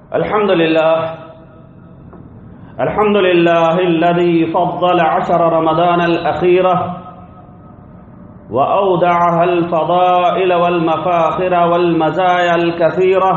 الحمد لله الحمد لله الذي فضل عشر رمضان الأخيرة وأودعها الفضائل والمفاخر والمزايا الكثيرة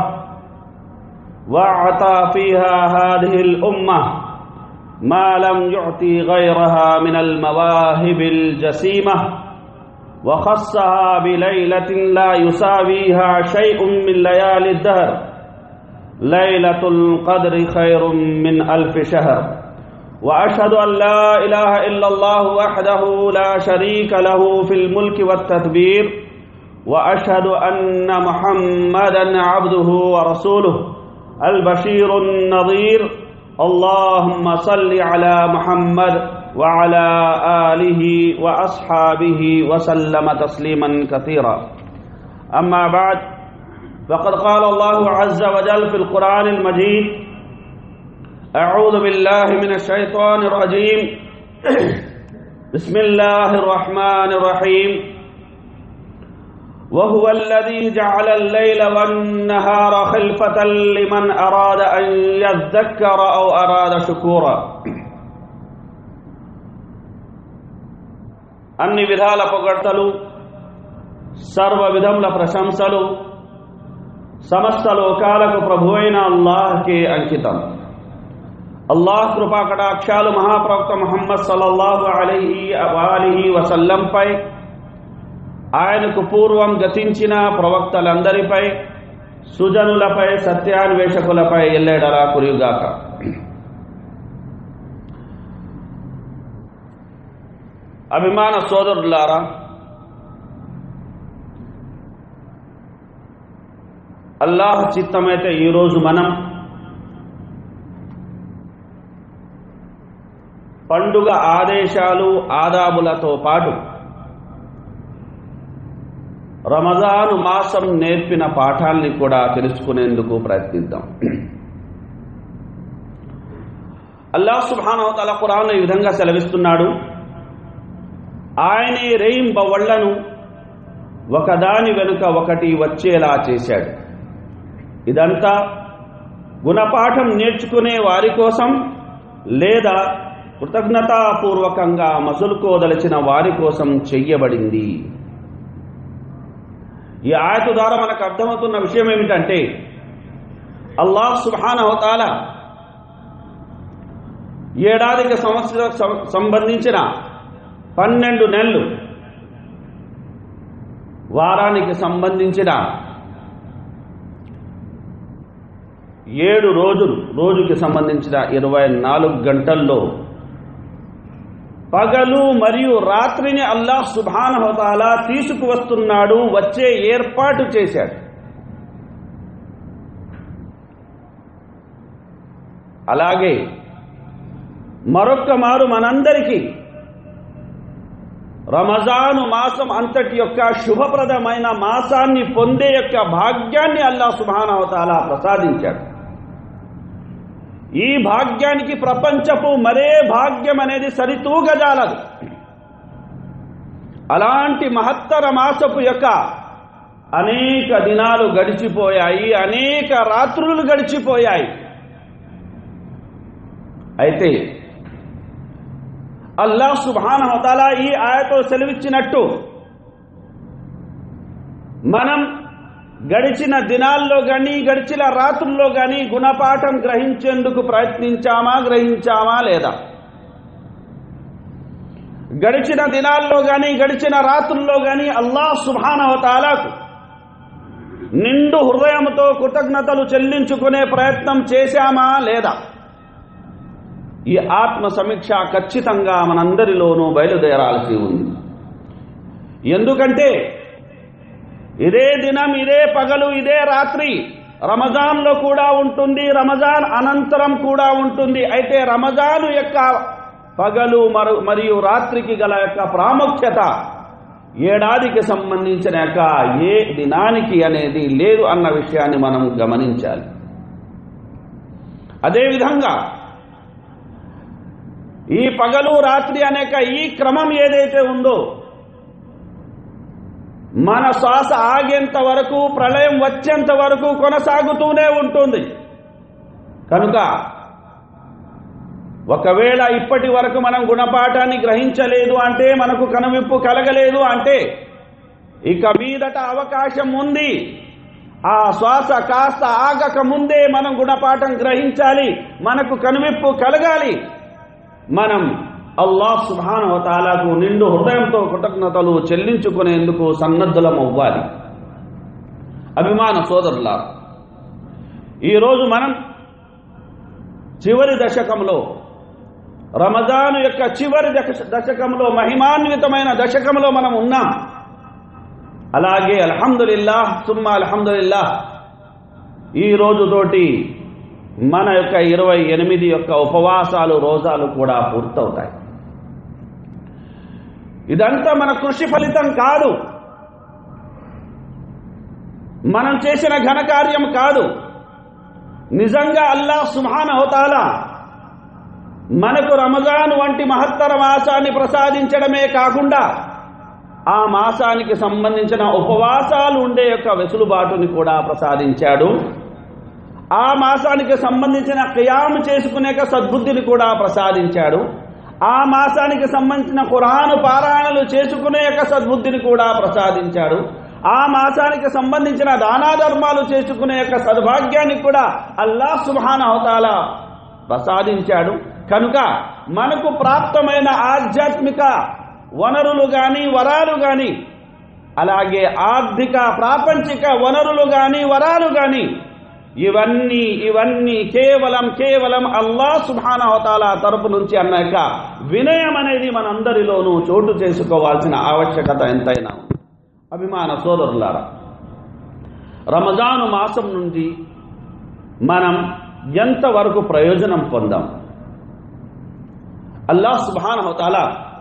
وأعطى فيها هذه الأمة ما لم يعطي غيرها من المواهب الجسيمة وخصها بليلة لا يساويها شيء من ليالي الدهر ليلة القدر خير من ألف شهر وأشهد أن لا إله إلا الله وحده لا شريك له في الملك والتدبير وأشهد أن محمدا عبده ورسوله البشير النظير اللهم صل على محمد وعلى آله وأصحابه وسلم تسليما كثيرا أما بعد فقد قال الله عز وجل في القرآن المجيد أعوذ بالله من الشيطان الرجيم بسم الله الرحمن الرحيم وهو الذي جعل الليل والنهار خلفة لمن أراد أن يذكر أو أراد شكورا అన్ని విధాల పొగడ్తలు సర్వ విధముల ప్రశంసలు సమస్త లోకాలకు ప్రభు అయిన అల్లాహ్కే అంకితం అల్లాహ్ కృపా కటాక్షాలు మహాప్రవక్త ముహమ్మద్ సల్లల్లాహు అలైహి వాలిహి వసల్లంపై ఆయనకు పూర్వం గతించిన ప్రవక్తలందరిపై సుజనులపై సత్యాన్వేషకులపై ఎల్లేడలా కురియుగాక అభిమాన సోదరులారా అల్లాహ్ చిత్తమైతే ఈరోజు మనం పండుగ ఆదేశాలు ఆదాబులతో పాటు రమజాను మాసం నేర్పిన పాఠాల్ని కూడా తెలుసుకునేందుకు ప్రయత్నిద్దాం అల్లాహ్ సుభానవతల ఖురాన్ ఈ విధంగా సెలవిస్తున్నాడు ఆయనే రేయింబవళ్లను ఒకదాని వెనుక ఒకటి వచ్చేలా చేశాడు ఇదంతా గుణపాఠం నేర్చుకునే వారి కోసం లేదా కృతజ్ఞతాపూర్వకంగా మసులుకోదలిచిన వారి కోసం చెయ్యబడింది ఈ ఆయత ద్వారా మనకు అర్థమవుతున్న విషయం ఏమిటంటే అల్లాహ్ సుభానవతాల ఏడాదికి సంవత్సరం సంబంధించిన పన్నెండు నెలలు వారానికి సంబంధించిన ఏడు రోజులు రోజుకి సంబంధించిన ఇరవై నాలుగు గంటల్లో పగలు మరియు రాత్రిని అల్లాహ్ సుభానహతాలా తీసుకువస్తున్నాడు వచ్చే ఏర్పాటు చేశాడు అలాగే మరొక్క మారు మనందరికీ రమజాను మాసం అంతటి యొక్క శుభప్రదమైన మాసాన్ని పొందే యొక్క భాగ్యాన్ని అల్లా సుభానవతాలా ప్రసాదించాడు ఈ భాగ్యానికి ప్రపంచపు మరే భాగ్యం అనేది సరితూగజాలదు అలాంటి మహత్తర మాసపు యొక్క అనేక దినాలు గడిచిపోయాయి అనేక రాత్రులు గడిచిపోయాయి అయితే అల్లాహ్ సుభానహతాలా ఈ ఆయతో సెలవిచ్చినట్టు మనం గడిచిన దినాల్లో కానీ గడిచిన రాత్రుల్లో కానీ గుణపాఠం గ్రహించేందుకు ప్రయత్నించామా గ్రహించామా లేదా గడిచిన దినాల్లో కానీ గడిచిన రాత్రుల్లో కానీ అల్లాహ్ సుభానవతాలకు నిండు హృదయంతో కృతజ్ఞతలు చెల్లించుకునే ప్రయత్నం చేశామా లేదా ఈ ఆత్మ సమీక్ష ఖచ్చితంగా మనందరిలోనూ బయలుదేరాల్సి ఉంది ఎందుకంటే ఇదే దినం ఇదే పగలు ఇదే రాత్రి రమజాన్లో కూడా ఉంటుంది రమజాన్ అనంతరం కూడా ఉంటుంది అయితే రమజాను యొక్క పగలు మరు మరియు రాత్రికి గల యొక్క ప్రాముఖ్యత ఏడాదికి సంబంధించిన యొక్క ఏ దినానికి అనేది లేదు అన్న విషయాన్ని మనం గమనించాలి అదేవిధంగా ఈ పగలు రాత్రి అనేక ఈ క్రమం ఏదైతే ఉందో మన శ్వాస ఆగేంత వరకు ప్రళయం వచ్చేంత వరకు కొనసాగుతూనే ఉంటుంది కనుక ఒకవేళ ఇప్పటి వరకు మనం గుణపాఠాన్ని గ్రహించలేదు అంటే మనకు కనువిప్పు కలగలేదు అంటే ఇక మీదట అవకాశం ఉంది ఆ శ్వాస కాస్త ఆగక ముందే మనం గుణపాఠం గ్రహించాలి మనకు కనువిప్పు కలగాలి మనం అల్లాహ్ సుభానవతాలకు నిండు హృదయంతో కృతజ్ఞతలు చెల్లించుకునేందుకు సన్నద్ధులం అవ్వాలి అభిమాన సోదరులా ఈరోజు మనం చివరి దశకంలో రమజాను యొక్క చివరి దశ- దశకంలో మహిమాన్వితమైన దశకంలో మనం ఉన్నాం అలాగే అల్హమ్దులిల్లా సుమ్మా అల్హమ్దులిల్లా ఈ రోజుతోటి మన యొక్క ఇరవై ఎనిమిది యొక్క ఉపవాసాలు రోజాలు కూడా పూర్తవుతాయి ఇదంతా మన కృషి ఫలితం కాదు మనం చేసిన ఘనకార్యం కాదు నిజంగా అల్లాహ్ సుభానహోతాలా మనకు రమజాన్ వంటి మహత్తర మాసాన్ని ప్రసాదించడమే కాకుండా ఆ మాసానికి సంబంధించిన ఉపవాసాలు ఉండే యొక్క వెసులుబాటుని కూడా ప్రసాదించాడు ఆ మాసానికి సంబంధించిన ఖియాము చేసుకునే యొక్క సద్బుద్ధిని కూడా ప్రసాదించాడు ఆ మాసానికి సంబంధించిన ఖురాను పారాయణలు చేసుకునే యొక్క సద్బుద్ధిని కూడా ప్రసాదించాడు ఆ మాసానికి సంబంధించిన దానా ధర్మాలు చేసుకునే యొక్క సద్భాగ్యాన్ని కూడా అల్లాహ్ సుబ్హాన అవతాల ప్రసాదించాడు కనుక మనకు ప్రాప్తమైన ఆధ్యాత్మిక వనరులు గాని వరాలు గాని అలాగే ఆర్థిక ప్రాపంచిక వనరులు గాని వరాలు గాని ఇవన్నీ ఇవన్నీ కేవలం కేవలం అల్లా సుభానవతాల తరపు నుంచి అన్నాక వినయం అనేది మనందరిలోనూ చోటు చేసుకోవాల్సిన ఆవశ్యకత ఎంతైనా ఉంది. అభిమాన సోదరులారా రమజాను మాసం నుండి మనం ఎంతవరకు ప్రయోజనం పొందాం అల్లాహ్ సుభానవతాల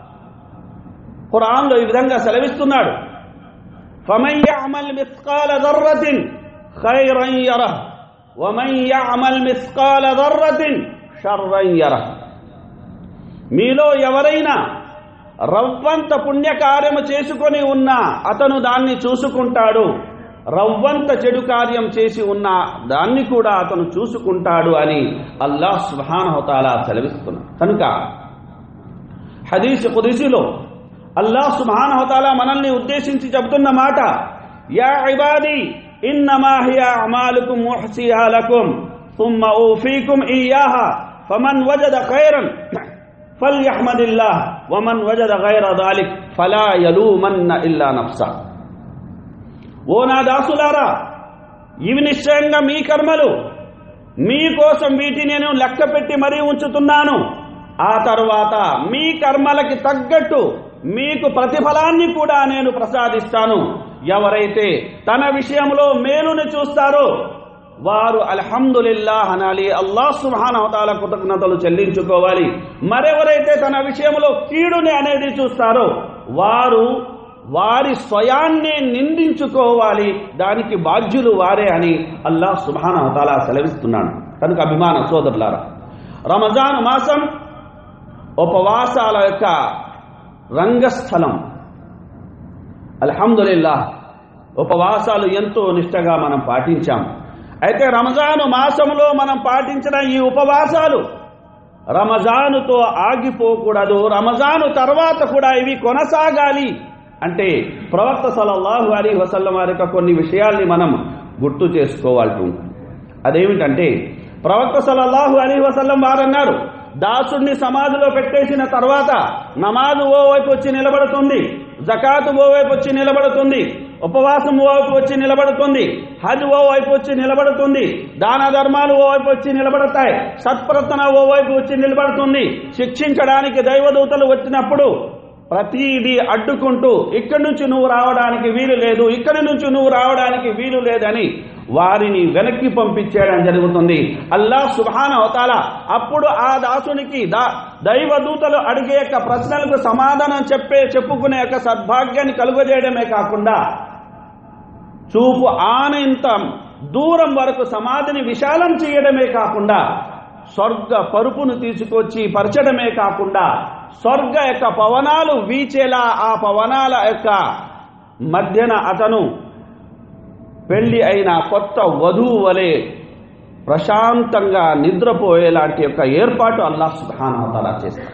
ఖురాన్లో ఈ విధంగా సెలవిస్తున్నాడు فمن يعمل مثقال ذرة خيرا يره ومن يعمل مثقال ذرة شرا يره మీలో ఎవరైనా రవ్వంత పుణ్యకార్యము చేసుకొని ఉన్నా అతను దాన్ని చూసుకుంటాడు రవ్వంత చెడు కార్యం చేసి ఉన్నా దాన్ని కూడా అతను చూసుకుంటాడు అని అల్లాహ్ సుబ్హానహుతాలా సెలవిస్తున్నాడు కనుక హదీస్ కుదిసిలో అల్లాహ్ సుబ్హానహుతాలా మనల్ని ఉద్దేశించి చెబుతున్న మాట యా ఇబాది ఇన్నమా హియ అమాలుకుం ముహ్సిహా లకుం ثم أوفيكم إياها فمن وجد خيرا فليحمد الله ومن وجد غير ذلك فلا يلومن إلا نفسه ఓ నా దాసులారా ఇవి నిశ్చయంగా మీ కర్మలు మీకోసం వీటిని నేను లెక్క పెట్టి మరీ ఉంచుతున్నాను ఆ తరువాత మీ కర్మలకి తగ్గట్టు మీకు ప్రతిఫలాన్ని కూడా నేను ప్రసాదిస్తాను ఎవరైతే తన విషయంలో మేలుని చూస్తారో వారు అల్హమ్దులిల్లాహ్ అనాలి అల్లాహ్ సుబ్హానహుతాల కృతజ్ఞతలు చెల్లించుకోవాలి మరెవరైతే తన విషయంలో కీడుని అనేది చూస్తారో వారు వారి స్వయాన్నే నిందించుకోవాలి దానికి బాధ్యులు వారే అని అల్లాహ్ సుబ్హానహుతాల సెలవిస్తున్నాడు కనుక అభిమాన సోదరులారా రమజాన్ మాసం ఉపవాసాల యొక్క రంగస్థలం అల్హమ్దులిల్లా ఉపవాసాలు ఎంతో నిష్టగా మనం పాటించాం అయితే రంజాను మాసంలో మనం పాటించిన ఈ ఉపవాసాలు రమజానుతో ఆగిపోకూడదు రమజాను తర్వాత కూడా ఇవి కొనసాగాలి అంటే ప్రవక్త సలల్లాహు అలీ వసల్లం వారి యొక్క కొన్ని విషయాల్ని మనం గుర్తు చేసుకోవాల్సి ఉంటుంది అదేమిటంటే ప్రవక్త సలల్లాహు అలీ వసల్లం వారు అన్నారు దాసుడిని సమాధిలో పెట్టేసిన తర్వాత నమాజు ఓవైపు వచ్చి నిలబడుతుంది జకాతు ఓవైపు వచ్చి నిలబడుతుంది ఉపవాసం ఓవైపు వచ్చి నిలబడుతుంది హజ్ ఓవైపు వచ్చి నిలబడుతుంది దాన ధర్మాలు ఓవైపు వచ్చి నిలబడతాయి సత్ప్రతన ఓవైపు వచ్చి నిలబడుతుంది శిక్షించడానికి దైవదూతలు వచ్చినప్పుడు ప్రతిదీ అడ్డుకుంటూ ఇక్కడి నుంచి నువ్వు రావడానికి వీలు లేదు ఇక్కడి నుంచి నువ్వు రావడానికి వీలు లేదని వారిని వెనక్కి పంపించేయడం జరుగుతుంది అల్లాహ్ సుభాన అవతాల అప్పుడు ఆ దాసునికి దా దైవదూతలు అడిగే యొక్క ప్రశ్నలకు సమాధానం చెప్పే చెప్పుకునే యొక్క సద్భాగ్యాన్ని కలుగజేయడమే కాకుండా చూపు ఆనంతం దూరం వరకు సమాధిని విశాలం చేయడమే కాకుండా స్వర్గ పరుపును తీసుకొచ్చి పరచడమే కాకుండా స్వర్గ యొక్క పవనాలు వీచేలా ఆ పవనాల యొక్క మధ్యన అతను పెళ్లి అయిన కొత్త వధువు వలె ప్రశాంతంగా నిద్రపోయేలాంటి యొక్క ఏర్పాటు అల్లాహ్ సుబ్హానహుతాలా చేస్తారు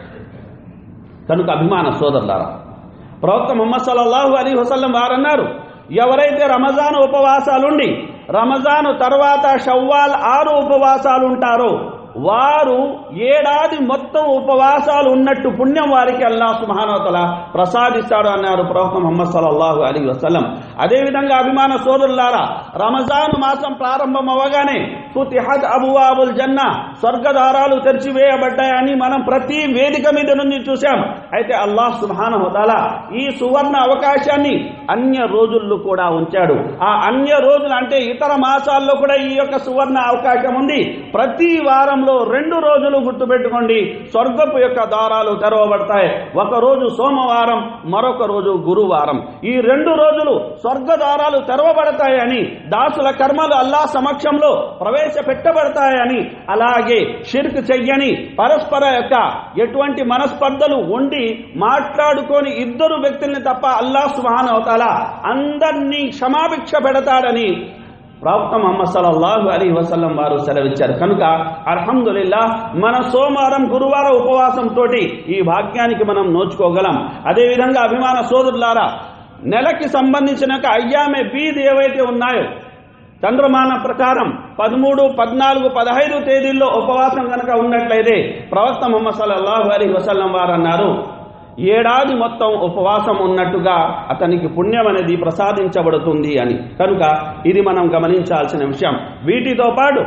కనుక అభిమాన సోదరులారా ప్రవక్త ముహమ్మద్ సల్లల్లాహు అలీ వసల్లం వారన్నారు ఎవరైతే రమజాన్ ఉపవాసాలుండి రమజాను తర్వాత షవ్వాల్ ఆరు ఉపవాసాలు ఉంటారో వారు ఏడాది మొత్తం ఉపవాసాలు ఉన్నట్టు పుణ్యం వారికి అల్లా సుమహానవతల ప్రసాదిస్తాడు అన్నారు ప్రవక్త ముహమ్మద్ సల్లల్లాహు అలీ వసల్లం అదేవిధంగా అభిమాన సోదరులారా రమజాన్ మాసం ప్రారంభం అవ్వగానే ఫుతిహద్ అబువాబుల్ జన్న స్వర్గదారాలు తెరిచివేయబడ్డాయని మనం ప్రతి వేదిక మీద నుండి చూశాం అయితే అల్లాహ్ సుబ్హానహుతాల ఈ సువర్ణ అవకాశాన్ని అన్య రోజుల్లో కూడా ఉంచాడు ఆ అన్య రోజులు అంటే ఇతర మాసాల్లో కూడా ఈ యొక్క సువర్ణ అవకాశం ఉంది ప్రతి వారంలో రెండు రోజులు గుర్తుపెట్టుకోండి స్వర్గపు యొక్క దారాలు తెరవబడతాయి ఒక రోజు సోమవారం మరొక రోజు గురువారం ఈ రెండు రోజులు స్వర్గ దారాలు తెరవబడతాయని దాసుల కర్మలు అల్లా సమక్షంలో ప్రవేశపెట్టబడతాయని అలాగే షిర్క్ చెయ్యని పరస్పర యొక్క ఎటువంటి మనస్పర్ధలు ఉండి మాట్లాడుకొని ఇద్దరు వ్యక్తుల్ని తప్ప అల్లా సుహాన్ అవతాల అందరినీ క్షమాభిక్ష పెడతాడని ప్రవక్త మహమ్మద్ సల్లల్లాహు అలీ వసల్లం వారు సెలవిచ్చారు కనుక అల్హమ్దుల్లా మన సోమవారం గురువారం ఉపవాసంతో ఈ భాగ్యానికి మనం నోచుకోగలం అదేవిధంగా అభిమాన సోదరులారా నెలకి సంబంధించిన ఒక అయ్యామే బీద్ ఏవైతే ఉన్నాయో చంద్రమాన ప్రకారం పదమూడు పద్నాలుగు పదహైదు తేదీల్లో ఉపవాసం కనుక ఉన్నట్లయితే ప్రవక్త ముహమ్మద్ సల్లల్లాహు అలీ వసల్లం వారు అన్నారు ఏడాది మొత్తం ఉపవాసం ఉన్నట్టుగా అతనికి పుణ్యం అనేది ప్రసాదించబడుతుంది అని కనుక ఇది మనం గమనించాల్సిన విషయం వీటితో పాటు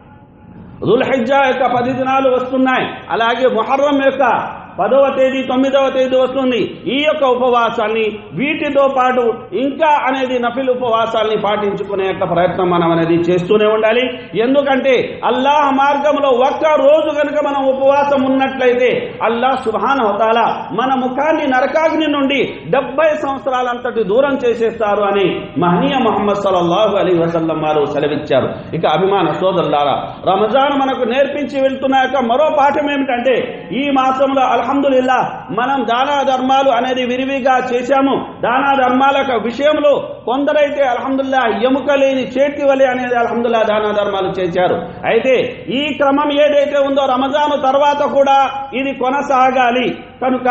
దుల్హజ్జా యొక్క పది దినాలు వస్తున్నాయి అలాగే మొహర్రం యొక్క పదవ తేదీ తొమ్మిదవ తేదీ వస్తుంది ఈ యొక్క ఉపవాసాన్ని వీటితో పాటు ఇంకా అనేది నఫిల్ ఉపవాసాల్ని పాటించుకునే యొక్క ప్రయత్నం మనం అనేది చేస్తూనే ఉండాలి ఎందుకంటే అల్లాహ్ మార్గంలో ఒక్క రోజు కనుక మనం ఉపవాసం ఉన్నట్లయితే అల్లాహ్ సుభాన హోతాల మన ముఖాన్ని నరకాగ్ని నుండి డెబ్బై సంవత్సరాలంతటి దూరం చేసేస్తారు అని మహనీయ మహమ్మద్ సల్లల్లాహు అలీ వసల్లం వారు సెలవిచ్చారు ఇక అభిమాన సోదరులారా రమజాన్ మనకు నేర్పించి వెళ్తున్న యొక్క మరో పాఠం ఏమిటంటే ఈ మాసంలో అల్హమ్దుల్లా మనం దానా ధర్మాలు అనేది విరివిగా చేశాము దానా ధర్మాల యొక్క విషయంలో కొందరైతే అల్హమ్దుల్లా ఎముక లేని చేతి వలె అనేది అల్హమ్దుల్లా దానా ధర్మాలు చేశారు అయితే ఈ క్రమం ఏదైతే ఉందో రమజాను తర్వాత కూడా ఇది కొనసాగాలి కనుక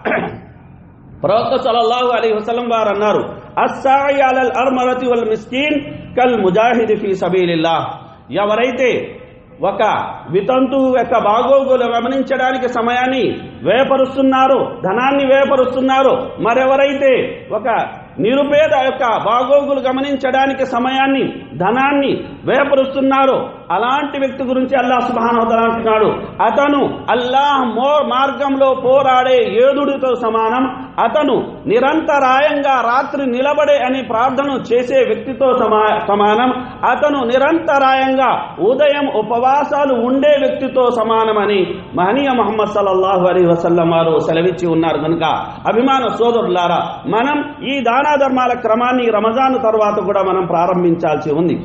ప్రవక్త సల్లల్లాహు అలైహి వసల్లం వారు అన్నారు అస్సాయి అలల్ అర్మరతి వల్ మిస్కీన్ కల్ ముజాహిద్ ఫీ సబీలిల్లాహ్ ఎవరైతే ఒక వితంతు యొక్క బాగోగులు గమనించడానికి సమయాన్ని వ్యయపరుస్తున్నారో ధనాన్ని వ్యయపరుస్తున్నారో మరెవరైతే ఒక నిరుపేద యొక్క బాగోగులు గమనించడానికి సమయాన్ని ధనాన్ని వ్యయపరుస్తున్నారో అలాంటి వ్యక్తి గురించి అల్లాహ్ సుబాన్ అంటున్నాడు అతను అల్లాహ్ మో మార్గంలో పోరాడే యోధుడితో సమానం అతను నిరంతరాయంగా రాత్రి నిలబడే అని ప్రార్థన చేసే వ్యక్తితో సమా సమానం అతను నిరంతరాయంగా ఉదయం ఉపవాసాలు ఉండే వ్యక్తితో సమానమని మహనీయ మహమ్మద్ సల్లల్లాహు అలీ వసల్లం వారు సెలవిచ్చి ఉన్నారు కనుక అభిమాన సోదరులారా మనం ఈ దానా ధర్మాల క్రమాన్ని రమజాన్ తర్వాత కూడా మనం ప్రారంభించాల్సి ఉంది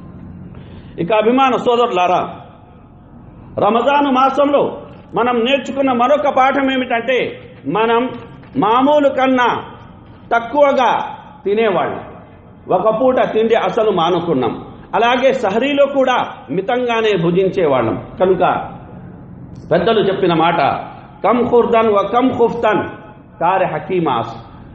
ఇక అభిమాన సోదరులారా రమజాను మాసంలో మనం నేర్చుకున్న మరొక పాఠం ఏమిటంటే మనం మామూలు కన్నా తక్కువగా తినేవాళ్ళం ఒక పూట తిండి అసలు మానుకున్నాం అలాగే సహరీలో కూడా మితంగానే భుజించేవాళ్ళం కనుక పెద్దలు చెప్పిన మాట కమ్ ఖుర్దన్ వ కమ్ ఖుఫ్తన్ కారె హకీమాస్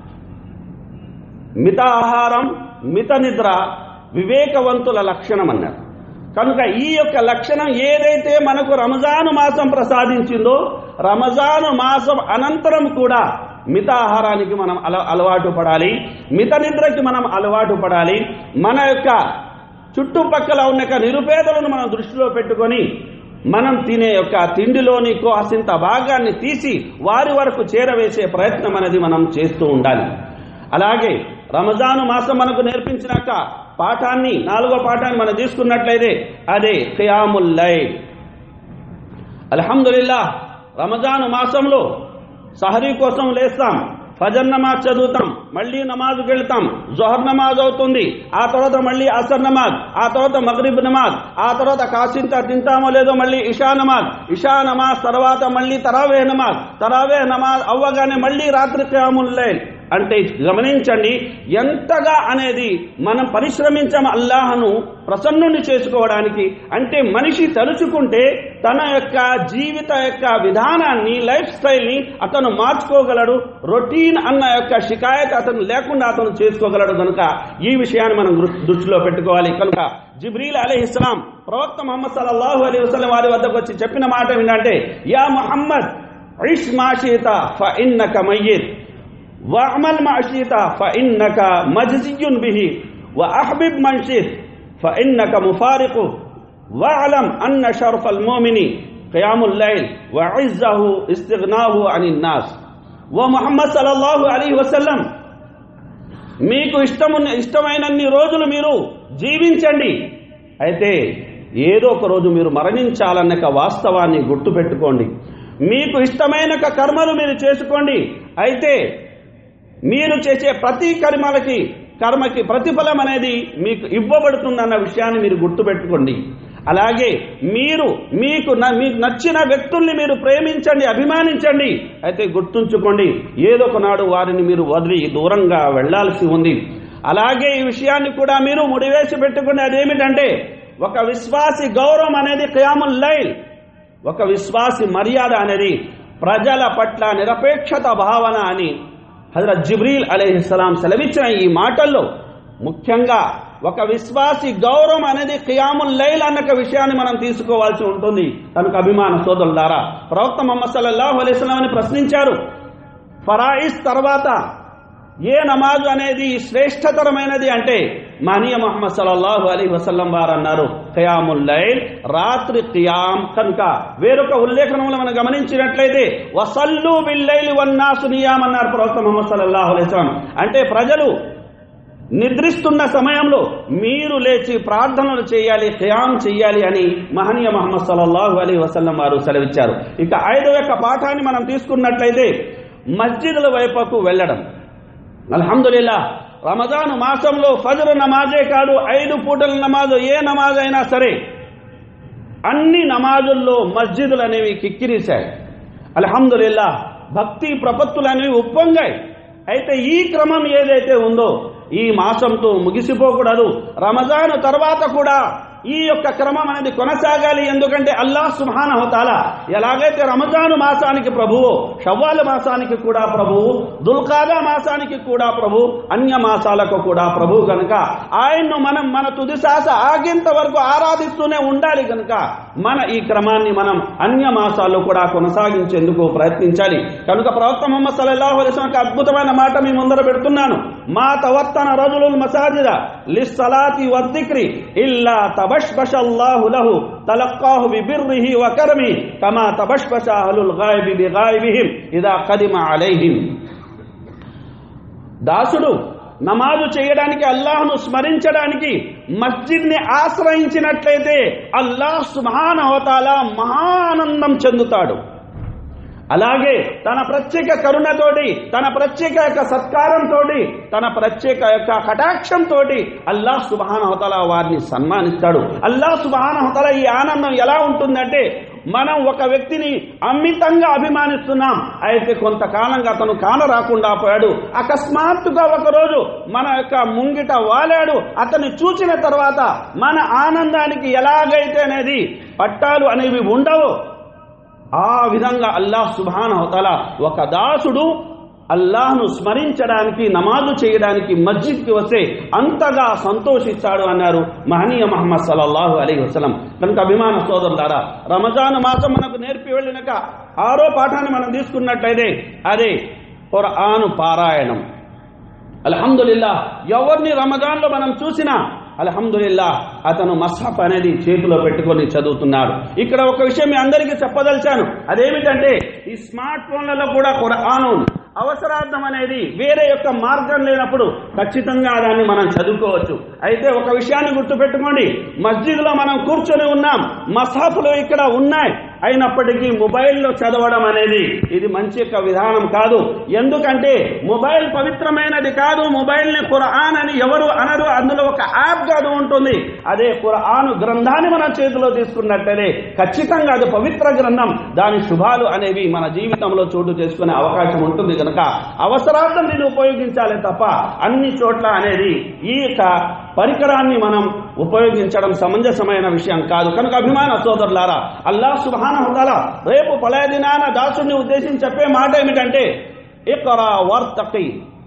మిత ఆహారం మిత నిద్ర వివేకవంతుల లక్షణం అన్నారు కనుక ఈ యొక్క లక్షణం ఏదైతే మనకు రమజాను మాసం ప్రసాదించిందో రమజాను మాసం అనంతరం కూడా మిత ఆహారానికి మనం అల అలవాటు పడాలి మిత నిద్రకి మనం అలవాటు పడాలి మన యొక్క చుట్టుపక్కల ఉన్న యొక్క నిరుపేదలను మనం దృష్టిలో పెట్టుకొని మనం తినే యొక్క తిండిలోని కాసింత భాగాన్ని తీసి వారి వరకు చేరవేసే ప్రయత్నం అనేది మనం చేస్తూ ఉండాలి అలాగే రమజాను మాసం మనకు నేర్పించినాక పాఠాన్ని నాలుగో పాఠాన్ని మనం తీసుకున్నట్లయితే అదే ఖియాముల్ లైల్ అల్హమ్దుల్లా రమజాను మాసంలో సహరీ కోసం లేస్తాం ఫజర్ నమాజ్ చదువుతాం మళ్ళీ నమాజ్కి వెళ్తాం జొహర్ నమాజ్ అవుతుంది ఆ తర్వాత మళ్ళీ అసర్ నమాజ్ ఆ తర్వాత మగరిబ్ నమాజ్ ఆ తర్వాత కాసింత తింటామో లేదో మళ్ళీ ఇషా నమాజ్ ఇషా నమాజ్ తర్వాత మళ్ళీ తరావే నమాజ్ తరావే నమాజ్ అవ్వగానే మళ్ళీ రాత్రి క్యాముల్ లైల్ అంటే గమనించండి ఎంతగా అనేది మనం పరిశ్రమించాం అల్లాహను ప్రసన్నుని చేసుకోవడానికి అంటే మనిషి తలుచుకుంటే తన యొక్క జీవిత యొక్క విధానాన్ని లైఫ్ స్టైల్ని అతను మార్చుకోగలడు రొటీన్ అన్న యొక్క షికాయత్ అతను లేకుండా అతను చేసుకోగలడు కనుక ఈ విషయాన్ని మనం దృ- దృష్టిలో పెట్టుకోవాలి కనుక జిబ్రీల్ అలీ ఇస్లాం ప్రవక్త ముహమ్మద్ సల్లల్లాహు అలీ వసల్లం వారి వద్దకు వచ్చి చెప్పిన మాట ఏంటంటే యా ముహమ్మద్ ఇష్ మాషీత ఫ ఇన్నక మయ్యిత్ وأعمل ما شئت فإنك مجزي به وأحبب من شئت فإنك مفارقه واعلم أن شرف المؤمن قيام الليل وعزه استغناه عن الناس ومحمد صلى الله عليه وسلم మీకు ఇష్టము ఇష్టమైనన్ని రోజులు మీరు జీవించండి అయితే ఏదో ఒక రోజు మీరు మరణించాలన్న ఒక వాస్తవాన్ని గుర్తుపెట్టుకోండి మీకు ఇష్టమైన ఒక కర్మలు మీరు చేసుకోండి అయితే మీరు చేసే ప్రతి కర్మలకి కర్మకి ప్రతిఫలం అనేది మీకు ఇవ్వబడుతుందన్న విషయాన్ని మీరు గుర్తుపెట్టుకోండి అలాగే మీరు మీకు న- మీకు నచ్చిన వ్యక్తుల్ని మీరు ప్రేమించండి అభిమానించండి అయితే గుర్తుంచుకోండి ఏదో ఒకనాడు వారిని మీరు వదిలి దూరంగా వెళ్ళాల్సి ఉంది అలాగే ఈ విషయాన్ని కూడా మీరు ముడివేసి పెట్టుకుని అదేమిటంటే ఒక విశ్వాసి గౌరవం అనేది ఖయాముల్ లైల్ ఒక విశ్వాసి మర్యాద అనేది ప్రజల పట్ల నిరపేక్షత భావన అని హజరత్ జిబ్రీల్ అలీహిస్సలాం సెలవిచ్చిన ఈ మాటల్లో ముఖ్యంగా ఒక విశ్వాసి గౌరవం అనేది ఖియాముల్ లైల్ అన్న విషయాన్ని మనం తీసుకోవాల్సి ఉంటుంది కనుక అభిమాన సోదరులారా ప్రవక్త మొహమ్మద్ సల్లల్లాహు అలైహిస్సలాం అని ప్రశ్నించారు ఫరాయిస్ తర్వాత ఏ నమాజు అనేది శ్రేష్టతరమైనది అంటే మహనీయ మహమ్మద్ సల్లల్లాహు అలీ వసల్లం వారు అన్నారు ఖయాముల్ లైల్ రాత్రి ఖియామ్ కనుక వేరొక ఉల్లేఖనంలో మనం గమనించినట్లయితే వసల్లు బిల్లైలి వన్నాసు నియామ్ అన్నారు ప్రవక్త ముహమ్మద్ సల్లల్లాహు అలైహి వసల్లం అంటే ప్రజలు నిద్రిస్తున్న సమయంలో మీరు లేచి ప్రార్థనలు చేయాలి ఖయాం చేయాలి అని మహనీయ మహమ్మద్ సల్లల్లాహు అలీ వసల్లం వారు సెలవిచ్చారు ఇక ఐదవ యొక్క పాఠాన్ని మనం తీసుకున్నట్లయితే మస్జిదుల వైపుకు వెళ్ళడం అల్హమ్దుల్లా రమజాను మాసంలో ఫజర్ నమాజే కాదు ఐదు పూటల నమాజు ఏ నమాజ్ అయినా సరే అన్ని నమాజుల్లో మస్జిదులు అనేవి కిక్కిరిశాయి అల్హమ్దుల్లా భక్తి ప్రపత్తులు అనేవి ఉప్పొంగాయి అయితే ఈ క్రమం ఏదైతే ఉందో ఈ మాసంతో ముగిసిపోకూడదు రమజాను తర్వాత కూడా ఈ యొక్క క్రమం అనేది కొనసాగాలి ఎందుకంటే అల్లాహ్ సుబ్హానహుతాల ఎలాగైతే రమజాను మాసానికి ప్రభువు షవ్వాల మాసానికి కూడా ప్రభువు దుల్కాదా మాసానికి కూడా ప్రభు అన్య మాసాలకు కూడా ప్రభు కనుక ఆయన్ను మనం మన తుది శ్వాస ఆగేంత వరకు ఆరాధిస్తూనే ఉండాలి కనుక మన ఈ క్రమాన్ని మనం అన్య మాసాల్లో కూడా కొనసాగించేందుకు ప్రయత్నించాలి కనుక ప్రవక్త ముహమ్మద్ సల్లల్లాహు అలైహి వసల్లం అద్భుతమైన మాట మీ ముందర పెడుతున్నాను మా తవత్తన రజులుల్ మసాజిద లిస్సలాతి వద్దిక్రి ఇల్లా తబష్బష అల్లాహు లహు తలక్కాహు బిబిర్రిహి వ కరమి కమా తబష్బష అహ్లుల్ గాయిబి బిగాయిబిహిం ఇదా కదిమ అలైహిం దాసుడు నమాజు చేయడానికి అల్లాహ్ను స్మరించడానికి మస్జిద్ని ఆశ్రయించినట్లయితే అల్లాహ్ సుభానవతాల మహానందం చెందుతాడు అలాగే తన ప్రత్యేక కరుణతోటి తన ప్రత్యేక యొక్క సత్కారంతో తన ప్రత్యేక యొక్క కటాక్షంతో అల్లాహ్ సుబానహతల వారిని సన్మానిస్తాడు అల్లాహ్ సుబానహతల ఈ ఆనందం ఎలా ఉంటుందంటే మనం ఒక వ్యక్తిని అమితంగా అభిమానిస్తున్నాం అయితే కొంతకాలంగా అతను కాన రాకుండా పోయాడు అకస్మాత్తుగా ఒకరోజు మన యొక్క ముంగిట వాలాడు అతన్ని చూసిన తర్వాత మన ఆనందానికి ఎలాగైతే అనేది పట్టాలు అనేవి ఉండవు ఆ విధంగా అల్లాహ్ సుబాన్ అవతల ఒక దాసుడు అల్లాహ్ను స్మరించడానికి నమాజు చేయడానికి మస్జిద్కి వస్తే అంతగా సంతోషిస్తాడు అన్నారు మహనీయ మహమ్మద్ సల్లల్లాహు అలీ వసలం కనుక అభిమాన సోదరులారా రమజాన్ మాసం మనకు నేర్పి వెళ్ళినాక ఆరో పాఠాన్ని మనం తీసుకున్నట్లయితే అదే ఖురాను పారాయణం అల్హమ్దుల్లా ఎవరిని రమజాన్లో మనం చూసినా అల్హమ్దుల్లా అతను మస్హఫ్ అనేది చేతిలో పెట్టుకొని చదువుతున్నాడు ఇక్కడ ఒక విషయం మీ అందరికీ చెప్పదలిచాను అదేమిటంటే ఈ స్మార్ట్ ఫోన్లలో కూడా ఖురాను ఉంది. అవసరార్థం అనేది వేరే యొక్క మార్గం లేనప్పుడు ఖచ్చితంగా దాన్ని మనం చదువుకోవచ్చు అయితే ఒక విషయాన్ని గుర్తుపెట్టుకోండి మస్జిద్లో మనం కూర్చొని ఉన్నాం మసాఫులు ఇక్కడ ఉన్నాయి అయినప్పటికీ మొబైల్లో చదవడం అనేది ఇది మంచి యొక్క విధానం కాదు ఎందుకంటే మొబైల్ పవిత్రమైనది కాదు మొబైల్ని ఖురాన్ అని ఎవరు అనరు అందులో ఒక యాప్ కాదు ఉంటుంది అదే ఖురాన్ గ్రంథాన్ని మన చేతిలో తీసుకున్నట్టయితే ఖచ్చితంగా అది పవిత్ర గ్రంథం దాని శుభాలు అనేవి మన జీవితంలో చోటు చేసుకునే అవకాశం ఉంటుంది కనుక అవసరార్థం దీన్ని ఉపయోగించాలి తప్ప అన్ని చోట్ల అనేది ఈ యొక్క పరికరాన్ని మనం ఉపయోగించడం సమంజసమైన విషయం కాదు కనుక అభిమాన సోదరులారా అల్లాహ్ సుబ్హానహుతాల రేపు పలయ దినాన దాసుడిని ఉద్దేశించి చెప్పే మాట ఏమిటంటే ఇకరా వర్తకి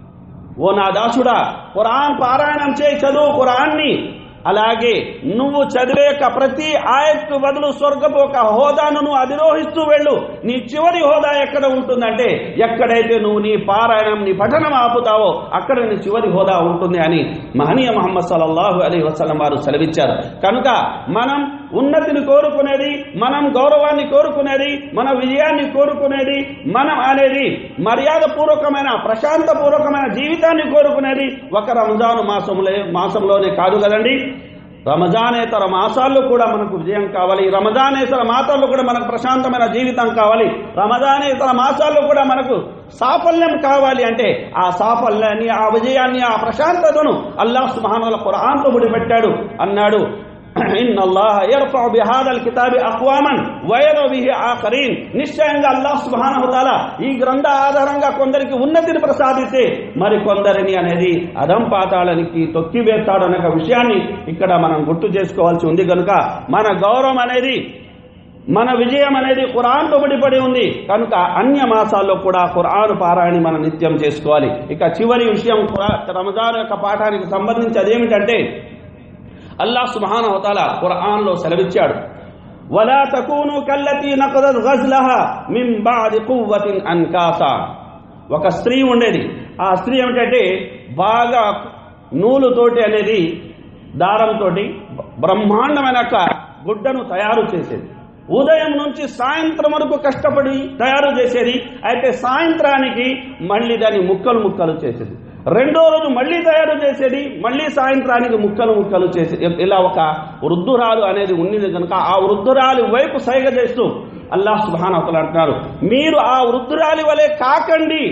ఓ నా దాసుడా ఖురాన్ పారాయణం చేయి చదువు ఖురాన్ని అలాగే నువ్వు చదివే యొక్క ప్రతి ఆయత్తు బదులు స్వర్గపు ఒక హోదాను నువ్వు అధిరోహిస్తూ వెళ్ళు నీ చివరి హోదా ఎక్కడ ఉంటుందంటే ఎక్కడైతే నువ్వు నీ పారాయణం నీ పఠనం ఆపుతావో అక్కడ నీ చివరి హోదా ఉంటుంది అని మహనీయ మహమ్మద్ సల్లల్లాహు అలీ వసలం వారు సెలవిచ్చారు కనుక మనం ఉన్నతిని కోరుకునేది మనం గౌరవాన్ని కోరుకునేది మన విజయాన్ని కోరుకునేది మనం అనేది మర్యాద పూర్వకమైన ప్రశాంత పూర్వకమైన జీవితాన్ని కోరుకునేది ఒక రంజాను మాసంలో మాసంలోనే కాదు కదండి రమజానేతర మాసాల్లో కూడా మనకు విజయం కావాలి రమజానేతర మాసాల్లో కూడా మనకు ప్రశాంతమైన జీవితం కావాలి రమజానేతర మాసాల్లో కూడా మనకు సాఫల్యం కావాలి అంటే ఆ సాఫల్యాన్ని ఆ విజయాన్ని ఆ ప్రశాంతతను అల్లాహ్ సుబ్హానహు ఖురాన్తో ముడిపెట్టాడు అన్నాడు ఇన్ అల్లాహ్ యర్ఫఉ బిహాదల్ కితాబి అక్వామన్ వయదు బిహి ఆఖరీన్ నిశ్చయంగా అల్లాహ్ సుబ్హానహు తాలా ఈ గ్రంథ ఆధారంగా కొందరికి ఉన్నతిని ప్రసాదిస్తే మరి కొందరిని అనేది అధం పాతాళానికి తొక్కివేస్తాడు అనే ఒక విషయాన్ని ఇక్కడ మనం గుర్తు చేసుకోవాల్సి ఉంది కనుక మన గౌరవం అనేది మన విజయం అనేది ఖురాన్తో ముడిపడి ఉంది కనుక అన్య మాసాల్లో కూడా ఖురాన్ పారాయణ మనం నిత్యం చేసుకోవాలి ఇక చివరి విషయం ఖురా- రమజాన్ యొక్క పాఠానికి సంబంధించి అదేమిటంటే అల్లాహ్ సుబ్హానహు వతాల ఖురాన్లో సెలవిచ్చాడు వలా తకూను కల్లతి నqదత్ గజ్లహా మిన్ బాది కువ్వతిన్ అన్కాసా ఒక స్త్రీ ఉండేది ఆ స్త్రీ ఏమిటంటే బాగా నూలుతోటి అనేది దారంతో బ్రహ్మాండమైన ఒక గుడ్డను తయారు చేసేది ఉదయం నుంచి సాయంత్రం వరకు కష్టపడి తయారు చేసేది అయితే సాయంత్రానికి మళ్ళీ దాన్ని ముక్కలు ముక్కలు చేసేది రెండో రోజు మళ్ళీ తయారు చేసేది మళ్ళీ సాయంత్రానికి ముక్కలు ముక్కలు చేసేది ఇలా ఒక వృద్ధురాలు అనేది ఉన్నది కనుక ఆ వృద్ధురాలి వైపు సైగ చేస్తూ అల్లాహ్ సుబానవతలు అంటున్నారు మీరు ఆ వృద్ధురాలి వలె కాకండి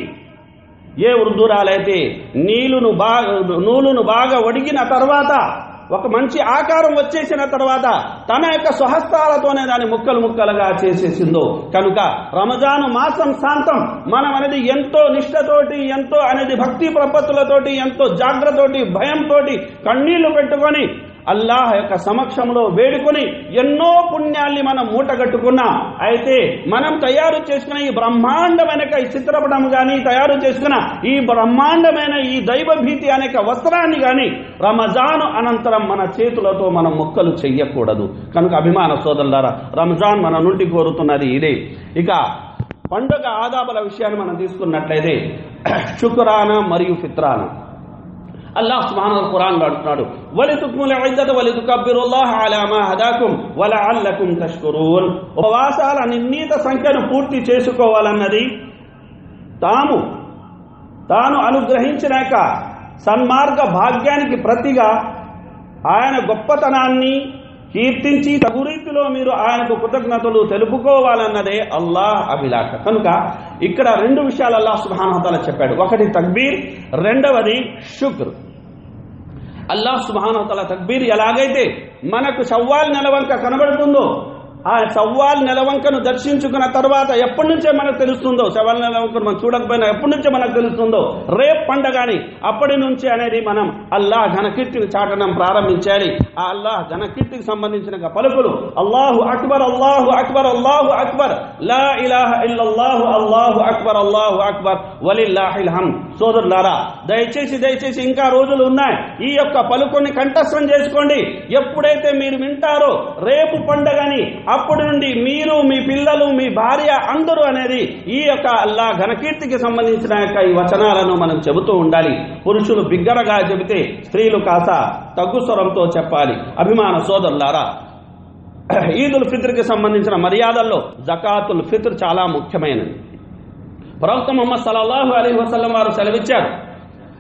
ఏ వృద్ధురాలైతే నీళ్లును బాగా నూలును బాగా ఒడిగిన తర్వాత ఒక మంచి ఆకారం వచ్చేసిన తర్వాత తన యొక్క స్వహస్తాలతోనే దాన్ని ముక్కలు ముక్కలుగా చేసేసిందో కనుక రమజాను మాసం శాంతం మనం అనేది ఎంతో నిష్ఠతోటి ఎంతో అనేది భక్తి ప్రపత్తులతోటి ఎంతో జాగ్రత్తతోటి భయంతోటి కన్నీళ్లు పెట్టుకొని అల్లాహ్ యొక్క సమక్షంలో వేడుకొని ఎన్నో పుణ్యాల్ని మనం మూటగట్టుకున్నాం అయితే మనం తయారు చేసుకున్న ఈ బ్రహ్మాండమైన ఈ చిత్రపటం కానీ తయారు చేసుకున్న ఈ బ్రహ్మాండమైన ఈ దైవ భీతి అనే వస్త్రాన్ని కానీ రమజాను అనంతరం మన చేతులతో మనం మొక్కలు చెయ్యకూడదు కనుక అభిమాన సోదరులారా రంజాన్ మన నుండి కోరుతున్నది ఇదే ఇక పండుగ ఆదాబుల విషయాన్ని మనం తీసుకున్నట్లయితే శుక్రాన మరియు ఫిత్రాన అల్లాహ్ సుబ్హానహు ఖురాన్ అంటున్నాడు వలితుక్ముల ఇద్దత వలితుకబ్బిరుల్లాహ అలా మా హదాకుం వలఅల్లకుం తష్కురూన్ ఉపవాసాల నిర్ణీత సంఖ్యను పూర్తి చేసుకోవాలన్నది తాము తాను అనుగ్రహించిన యొక్క సన్మార్గ భాగ్యానికి ప్రతిగా ఆయన గొప్పతనాన్ని కీర్తించి తగు రీతిలో మీరు ఆయనకు కృతజ్ఞతలు తెలుపుకోవాలన్నదే అల్లాహ్ అభిలాష కనుక ఇక్కడ రెండు విషయాలు అల్లాహ్ సుబానహతాల చెప్పాడు ఒకటి తక్బీర్ రెండవది శుక్ర్ అల్లాహ్ సుబానహతాల తక్బీర్ ఎలాగైతే మనకు సవ్వాల్ నెలవంక కనబడుతుందో ఆ సవ్వాల్ నెలవంకను దర్శించుకున్న తర్వాత ఎప్పటి నుంచే మనకు తెలుస్తుందో సవ్వాల్ నెలవంకను మనం చూడకపోయినా ఎప్పటి నుంచే మనకు తెలుస్తుందో రేపు పండగని అప్పటి నుంచి అనేది మనం అల్లాహ్ ఘనకీర్తిని చాటడం ప్రారంభించాలి ఆ అల్లాహ్ ఘనకీర్తికి సంబంధించిన పలుకులు అల్లాహు అక్బర్ అల్లాహు అక్బర్ అల్లాహు అక్బర్ లా ఇలాహ ఇల్లల్లాహు అల్లాహు అక్బర్ అల్లాహు అక్బర్ వలిల్లాహిల్ హమ్ సోదరులారా దయచేసి దయచేసి ఇంకా రోజులు ఉన్నాయి ఈ యొక్క పలుకుని కంఠస్థం చేసుకోండి ఎప్పుడైతే మీరు వింటారో రేపు పండగని అప్పటి నుండి మీరు మీ పిల్లలు మీ భార్య అందరూ అనేది ఈ యొక్క అల్లా ఘనకీర్తికి సంబంధించిన యొక్క ఈ వచనాలను మనం చెబుతూ ఉండాలి పురుషులు బిగ్గరగా చెబితే స్త్రీలు కాస్త తగ్గు స్వరంతో చెప్పాలి అభిమాన సోదరులారా ఈదుల్ ఫిత్ర్కి సంబంధించిన మర్యాదల్లో జకాతుల్ ఫిత్ర్ చాలా ముఖ్యమైనది ప్రవక్త ముహమ్మద్ సల్లల్లాహు అలైహి వసల్లం వారు సెలవిచ్చారు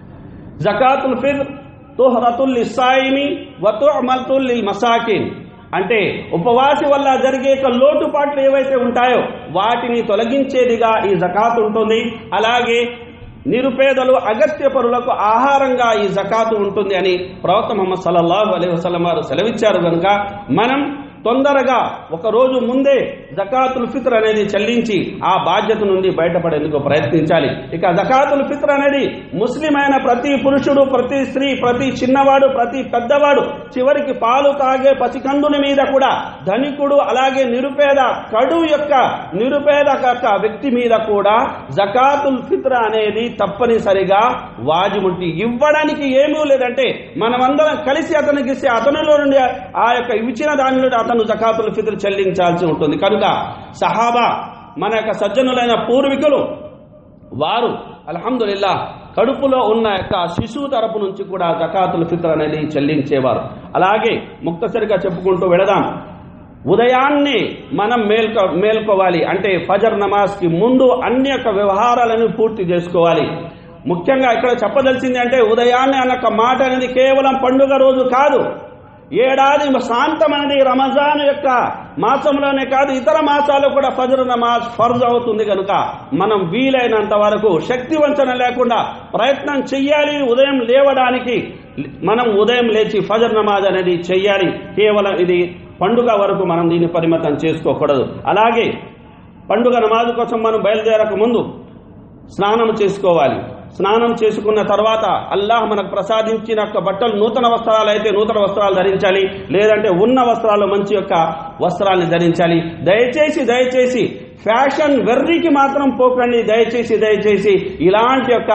జకాతుల్ ఫిత్ర్ తుహరతుల్ లిస్సాయిమి వ తుఅమతుల్ లిల్ మసాకిన్ అంటే ఉపవాసి వల్ల జరిగే యొక్క లోటుపాట్లు ఏవైతే ఉంటాయో వాటిని తొలగించేదిగా ఈ జకాత్ ఉంటుంది అలాగే నిరుపేదలు అగత్య పరులకు ఆహారంగా ఈ జకాతు ఉంటుంది అని ప్రవక్త ముహమ్మద్ సల్లల్లాహు అలైహి వసల్లం వారు సెలవిచ్చారు కనుక మనం తొందరగా ఒక రోజు ముందే జకాతుల్ ఫిత్ర్ అనేది చెల్లించి ఆ బాధ్యత నుండి బయటపడేందుకు ప్రయత్నించాలి ఇక జకాతుల్ ఫిత్ర్ అనేది ముస్లిం అయిన ప్రతి పురుషుడు ప్రతి స్త్రీ ప్రతి చిన్నవాడు ప్రతి పెద్దవాడు చివరికి పాలు తాగే పసికందుని మీద కూడా ధనికుడు అలాగే నిరుపేద కడు యొక్క నిరుపేద యొక్క వ్యక్తి మీద కూడా జకాతుల్ ఫిత్ర్ అనేది తప్పనిసరిగా వాజిముంటి ఇవ్వడానికి ఏమీ లేదంటే మనమందరం కలిసి అతనికి ఇస్తే అతనిలో నుండి ఆ యొక్క ఇచ్చిన దానిలో అతను జకాతుల్ ఫిత్ర్ చెల్లించాల్సి ఉంటుంది కనుక సహాబా మన యొక్క సజ్జనులైన పూర్వీకులు వారు అల్హమ్దుల్లా కడుపులో ఉన్న యొక్క శిశువు తరపు నుంచి కూడా జకాతుల్ ఫిత్ర్ అనేది చెల్లించేవారు అలాగే ముక్తసరిగా చెప్పుకుంటూ వెళదాం ఉదయాన్నే మనం మేల్కో మేల్కోవాలి అంటే ఫజర్ నమాజ్కి ముందు అన్ని యొక్క వ్యవహారాలను పూర్తి చేసుకోవాలి ముఖ్యంగా ఇక్కడ చెప్పదలిసింది అంటే ఉదయాన్నే అన్న ఒక మాట అనేది కేవలం పండుగ రోజు కాదు ఏడాది శాంతం అనేది రమజాన్ యొక్క మాసంలోనే కాదు ఇతర మాసాలు కూడా ఫజర్ నమాజ్ ఫర్జ్ అవుతుంది కనుక మనం వీలైనంత వరకు శక్తి వంచన లేకుండా ప్రయత్నం చెయ్యాలి ఉదయం లేవడానికి మనం ఉదయం లేచి ఫజర్ నమాజ్ అనేది చెయ్యాలి కేవలం ఇది పండుగ వరకు మనం దీన్ని పరిమితం చేసుకోకూడదు అలాగే పండుగ నమాజ్ కోసం మనం బయలుదేరక ముందు స్నానం చేసుకోవాలి స్నానం చేసుకున్న తర్వాత అల్లాహ్ మనకు ప్రసాదించిన యొక్క బట్టలు నూతన వస్త్రాలు అయితే నూతన వస్త్రాలు ధరించాలి లేదంటే ఉన్న వస్త్రాలు మంచి యొక్క వస్త్రాన్ని ధరించాలి దయచేసి దయచేసి ఫ్యాషన్ వెర్రికి మాత్రం పోకండి దయచేసి దయచేసి ఇలాంటి యొక్క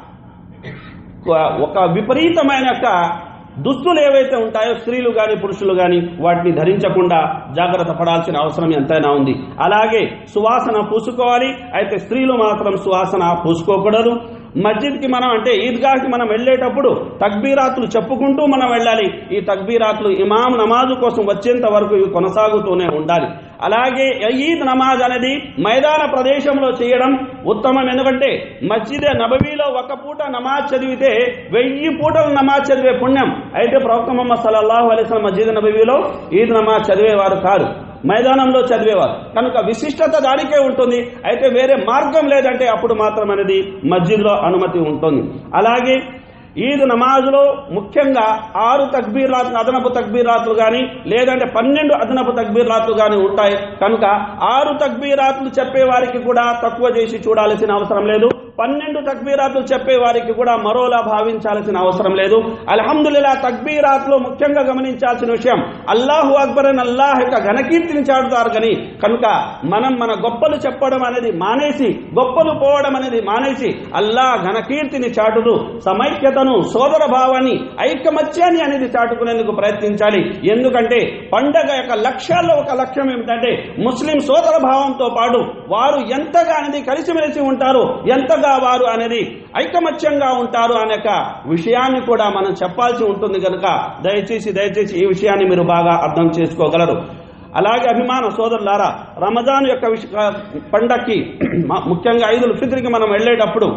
ఒక విపరీతమైన యొక్క దుస్తులు ఏవైతే ఉంటాయో స్త్రీలు కానీ పురుషులు కానీ వాటిని ధరించకుండా జాగ్రత్త పడాల్సిన అవసరం ఎంతైనా ఉంది అలాగే సువాసన పూసుకోవాలి అయితే స్త్రీలు మాత్రం సువాసన పూసుకోకూడదు మస్జిద్కి మనం అంటే ఈద్గాహ్కి మనం వెళ్ళేటప్పుడు తక్బీరాతులు చెప్పుకుంటూ మనం వెళ్ళాలి ఈ తక్బీరాతులు ఇమాం నమాజు కోసం వచ్చేంత వరకు ఇవి కొనసాగుతూనే ఉండాలి అలాగే ఈద్ నమాజ్ అనేది మైదాన ప్రదేశంలో చేయడం ఉత్తమం ఎందుకంటే మస్జిద్ నబవీలో ఒక పూట నమాజ్ చదివితే వెయ్యి పూటలు నమాజ్ చదివే పుణ్యం అయితే ప్రవక్త మొహమ్మద్ సల్లల్లాహు అలైస్ మస్జిద్ నబవీలో ఈద్ నమాజ్ చదివేవారు కాదు మైదానంలో చదివేవారు కనుక విశిష్టత దానికే ఉంటుంది అయితే వేరే మార్గం లేదంటే అప్పుడు మాత్రం అనేది మస్జిద్లో అనుమతి ఉంటుంది అలాగే ఈద్ నమాజ్లో ముఖ్యంగా ఆరు తక్బీరాత్లు అదనపు తక్బీరాత్లు కానీ లేదంటే పన్నెండు అదనపు తక్బీరాత్లు కానీ ఉంటాయి కనుక ఆరు తక్బీరాత్లు చెప్పే వారికి కూడా తక్కువ చేసి చూడాల్సిన అవసరం లేదు పన్నెండు తక్బీరాత్లు చెప్పే వారికి కూడా మరోలా భావించాల్సిన అవసరం లేదు అల్హమ్దుల్లా తక్బీరాత్లో ముఖ్యంగా గమనించాల్సిన విషయం అల్లాహు అక్బర్ అని అల్లాహ్ యొక్క ఘనకీర్తిని చాటుతారు కానీ కనుక మనం మన గొప్పలు చెప్పడం అనేది మానేసి గొప్పలు పోవడం అనేది మానేసి అల్లాహ్ ఘనకీర్తిని చాటుతూ సమైక్యతను సోదర భావాన్ని ఐకమత్యాన్ని అనేది చాటుకునేందుకు ప్రయత్నించాలి ఎందుకంటే పండగ యొక్క లక్ష్యాల్లో ఒక లక్ష్యం ఏమిటంటే ముస్లిం సోదర భావంతో పాటు వారు ఎంతగా అనేది కలిసిమెలిసి ఉంటారు ఎంతగా వారు అనేది ఐకమత్యంగా ఉంటారు అనే యొక్క విషయాన్ని కూడా మనం చెప్పాల్సి ఉంటుంది కనుక దయచేసి దయచేసి ఈ విషయాన్ని మీరు బాగా అర్థం చేసుకోగలరు అలాగే అభిమాన సోదరులారా రమజాన్ యొక్క విష పండక్కి ముఖ్యంగా ఐదులు ఫిత్రికి మనం వెళ్ళేటప్పుడు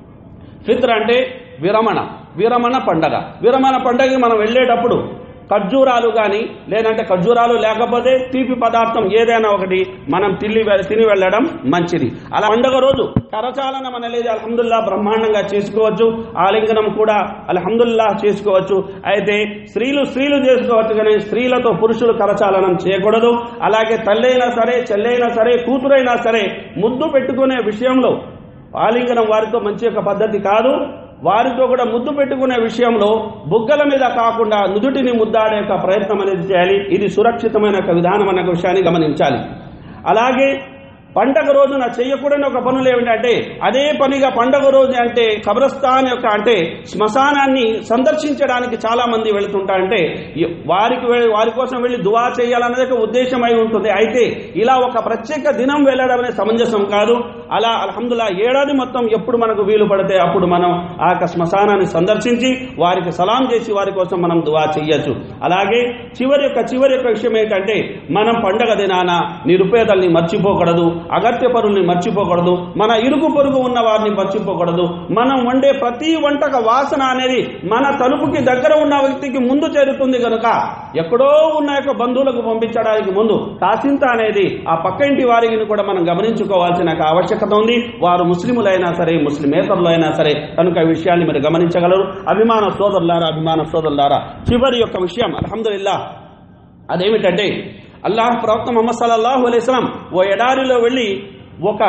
ఫిత్ర్ అంటే విరమణ విరమణ పండగ విరమణ పండగకి మనం వెళ్ళేటప్పుడు ఖర్జూరాలు కానీ లేదంటే ఖర్జూరాలు లేకపోతే తీపి పదార్థం ఏదైనా ఒకటి మనం తిల్లి వె- తిని వెళ్ళడం మంచిది అలా పండుగ రోజు కరచాలనం అనేది అల్హమ్దుల్లా బ్రహ్మాండంగా చేసుకోవచ్చు ఆలింగనం కూడా అల్హమ్దుల్లా చేసుకోవచ్చు అయితే స్త్రీలు స్త్రీలు చేసుకోవచ్చు కానీ స్త్రీలతో పురుషులు కరచాలనం చేయకూడదు అలాగే తల్లైనా సరే చెల్లైనా సరే కూతురైనా సరే ముద్దు పెట్టుకునే విషయంలో ఆలింగనం వారితో మంచి యొక్క పద్ధతి కాదు వారితో కూడా ముద్దు పెట్టుకునే విషయంలో బుగ్గల మీద కాకుండా నుదుటిని ముద్దాడే యొక్క ప్రయత్నం అనేది చేయాలి ఇది సురక్షితమైన ఒక విధానం అనే ఒక విషయాన్ని గమనించాలి అలాగే పండగ రోజున చేయకూడని ఒక పనులు ఏమిటంటే అదే పనిగా పండగ రోజు అంటే కబ్రస్థాన్ యొక్క అంటే శ్మశానాన్ని సందర్శించడానికి చాలా మంది వెళుతుంటారంటే ఈ- వారికి వె- వారి కోసం వెళ్ళి దువా చేయాలన్నది ఒక ఉద్దేశం అయి ఉంటుంది అయితే ఇలా ఒక ప్రత్యేక దినం వెళ్ళడం అనేది సమంజసం కాదు అలా అల్హమ్దుల్లా ఏడాది మొత్తం ఎప్పుడు మనకు వీలు పడితే అప్పుడు మనం ఆ యొక్క శ్మశానాన్ని సందర్శించి వారికి సలాం చేసి వారి కోసం మనం దువా చెయ్యొచ్చు అలాగే చివరి యొక్క చివరి యొక్క విషయం ఏంటంటే మనం పండగ దినాన నిరుపేదల్ని మర్చిపోకూడదు అగత్య పరుల్ని మర్చిపోకూడదు మన ఇరుగు పొరుగు ఉన్న వారిని మర్చిపోకూడదు మనం వండే ప్రతి వంటక వాసన అనేది మన తలుపుకి దగ్గర ఉన్న వ్యక్తికి ముందు చేరుతుంది కనుక ఎక్కడో ఉన్న యొక్క బంధువులకు పంపించడానికి ముందు కాసింత అనేది ఆ పక్క ఇంటి వారికి కూడా మనం గమనించుకోవాల్సిన యొక్క ఆవశ్యకత ఉంది వారు ముస్లిములైనా సరే ముస్లిమేతరులు అయినా సరే కనుక ఈ విషయాన్ని మీరు గమనించగలరు అభిమాన సోదరులారా అభిమాన సోదరులారా చివరి యొక్క విషయం అల్హమ్దుల్లా అదేమిటంటే అల్లాహ్ ప్రవక్త మొహమ్మద్ సల్లల్లాహు అలైస్లాం ఓ ఎడారిలో వెళ్ళి ఒక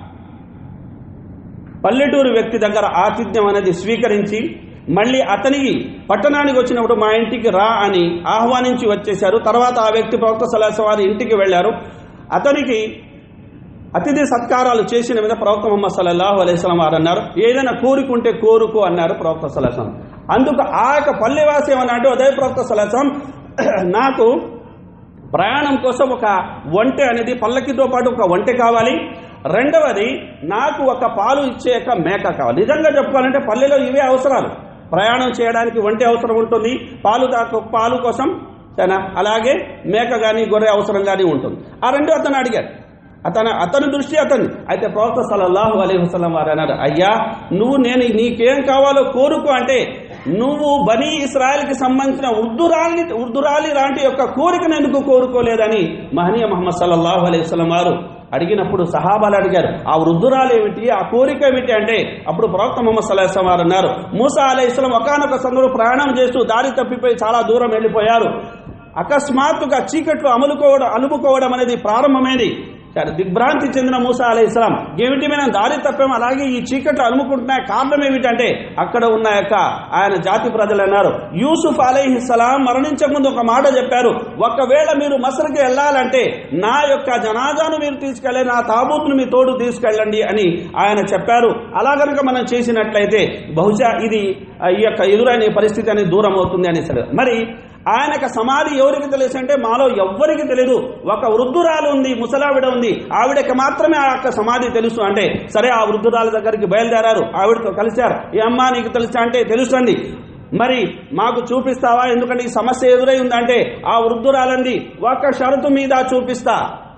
పల్లెటూరు వ్యక్తి దగ్గర ఆతిథ్యం అనేది స్వీకరించి మళ్ళీ అతనికి పట్టణానికి వచ్చినప్పుడు మా ఇంటికి రా అని ఆహ్వానించి వచ్చేశారు తర్వాత ఆ వ్యక్తి ప్రవక్త సలాస వారి ఇంటికి వెళ్ళారు అతనికి అతిథి సత్కారాలు చేసిన మీద ప్రవక్త ముహమ్మద్ సల్లల్లాహు అలైస్లాం వారు అన్నారు ఏదైనా కోరుకుంటే కోరుకో అన్నారు ప్రవక్త సలాసం అందుకు ఆ యొక్క పల్లెవాసి ఏమన్నాడు అదే ప్రవక్త సలాసం నాకు ప్రయాణం కోసం ఒక ఒంటె అనేది పల్లకితో పాటు ఒక ఒంటె కావాలి రెండవది నాకు ఒక పాలు ఇచ్చే యొక్క మేక కావాలి నిజంగా చెప్పుకోవాలంటే పల్లెలో ఇవే అవసరాలు ప్రయాణం చేయడానికి ఒంటె అవసరం ఉంటుంది పాలు దాకు పాలు కోసం సరేనా అలాగే మేక కానీ గొర్రె అవసరం కానీ ఉంటుంది ఆ రెండు అతను అడిగాడు అతను అతని దృష్టి అతను అయితే ప్రవక్త సల్లల్లాహు అలైహి వసల్లం వారు అన్నారు అయ్యా నువ్వు నేను నీకేం కావాలో కోరుకో అంటే నువ్వు బనీ ఇస్రాయల్కి సంబంధించిన ఉర్దురాలి ఉర్దురాలి లాంటి యొక్క కోరికను ఎందుకు కోరుకోలేదని మహనీయ మహమ్మద్ సల్లల్లాహు అలైహి వసల్లం వారు అడిగినప్పుడు సహాబాలు అడిగారు ఆ వృద్ధురాలు ఏమిటి ఆ కోరిక ఏమిటి అంటే అప్పుడు ప్రవక్త ముహమ్మద్ సల్లాహం వారు అన్నారు మూసా అలై ఇస్లాం ఒకనొక సందర్భంలో ప్రయాణం చేస్తూ దారి తప్పిపోయి చాలా దూరం వెళ్ళిపోయారు అకస్మాత్తుగా చీకట్లు అమలుకోవడం అలుముకోవడం అనేది ప్రారంభమైంది సరే దిగ్భ్రాంతి చెందిన మూసా అలై ఇస్లాం ఏమిటి మేము దారి తప్పాం అలాగే ఈ చీకట్లు అలుముకుంటున్నాయి కారణం ఏమిటంటే అక్కడ ఉన్న యొక్క ఆయన జాతి ప్రజలు అన్నారు యూసుఫ్ అలైహి సలాం మరణించక ముందు ఒక మాట చెప్పారు ఒకవేళ మీరు మసరికి వెళ్ళాలంటే నా యొక్క జనాజాను మీరు తీసుకెళ్ళి నా తాబూత్ను మీ తోడు తీసుకెళ్ళండి అని ఆయన చెప్పారు అలా కనుక మనం చేసినట్లయితే బహుశా ఇది ఆ, ఈ యొక్క ఎదురైన పరిస్థితి అనేది దూరం అవుతుంది అనేసి మరి ఆయనకు సమాధి ఎవరికి తెలుసు అంటే మాలో ఎవ్వరికి తెలియదు ఒక వృద్ధురాలు ఉంది ముసలావిడ ఉంది ఆవిడకి మాత్రమే ఆ యొక్క సమాధి తెలుసు అంటే సరే ఆ వృద్ధురాల దగ్గరికి బయలుదేరారు ఆవిడతో కలిశారు ఈ అమ్మ నీకు తెలుసా అంటే తెలుసండి మరి మాకు చూపిస్తావా ఎందుకంటే ఈ సమస్య ఎదురై ఉందంటే ఆ వృద్ధురాలంది ఒక షరతు మీద చూపిస్తా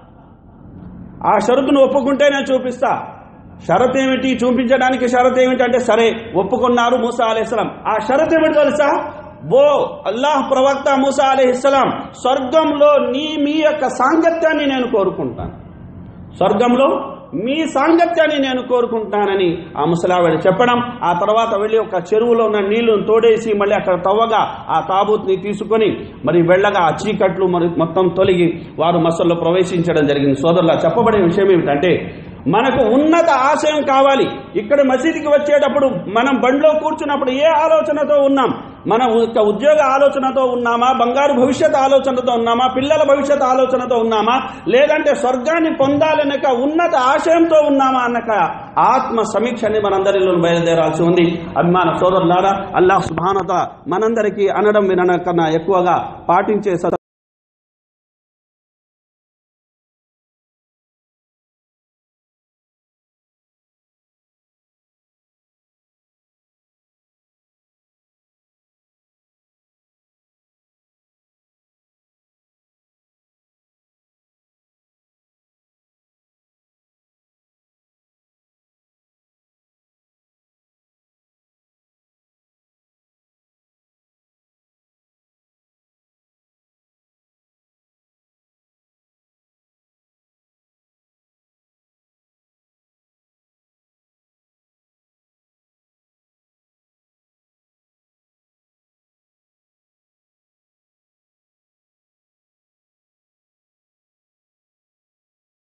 ఆ షరతును ఒప్పుకుంటే నేను చూపిస్తా షరత్ ఏమిటి చూపించడానికి షరత్ ఏమిటి అంటే సరే ఒప్పుకున్నారు మూసా అలైహిస్సలాం ఆ షరత్ ఏమిటి తెలుసా ఓ అల్లాహ్ ప్రవక్త మూసా అలైహిస్సలాం స్వర్గంలో నీ మీ యొక్క సాంగత్యాన్ని నేను కోరుకుంటాను స్వర్గంలో మీ సాంగత్యాన్ని నేను కోరుకుంటానని ఆ ముసలావిడ చెప్పడం ఆ తర్వాత వెళ్ళి ఒక చెరువులో ఉన్న నీళ్లను తోడేసి మళ్ళీ అక్కడ తవ్వగా ఆ తాబూత్ని తీసుకొని మరి వెళ్ళగా ఆ చీకట్లు మరి మొత్తం తొలగి వారు మసల్లో ప్రవేశించడం జరిగింది సోదరులా చెప్పబడే విషయం ఏమిటంటే మనకు ఉన్నత ఆశయం కావాలి ఇక్కడ మసీదుకి వచ్చేటప్పుడు మనం బండిలో కూర్చున్నప్పుడు ఏ ఆలోచనతో ఉన్నాం మనం ఒక ఉద్యోగ ఆలోచనతో ఉన్నామా బంగారు భవిష్యత్ ఆలోచనతో ఉన్నామా పిల్లల భవిష్యత్ ఆలోచనతో ఉన్నామా లేదంటే స్వర్గాన్ని పొందాలనక ఉన్నత ఆశయంతో ఉన్నామా అన్నక ఆత్మ సమీక్షని మనందరిలో బయలుదేరాల్సి ఉంది అభిమాన సోదరులారా అల్లాహ్ సుభానత మనందరికీ అనడం వినడం కన్నా ఎక్కువగా పాటించే సత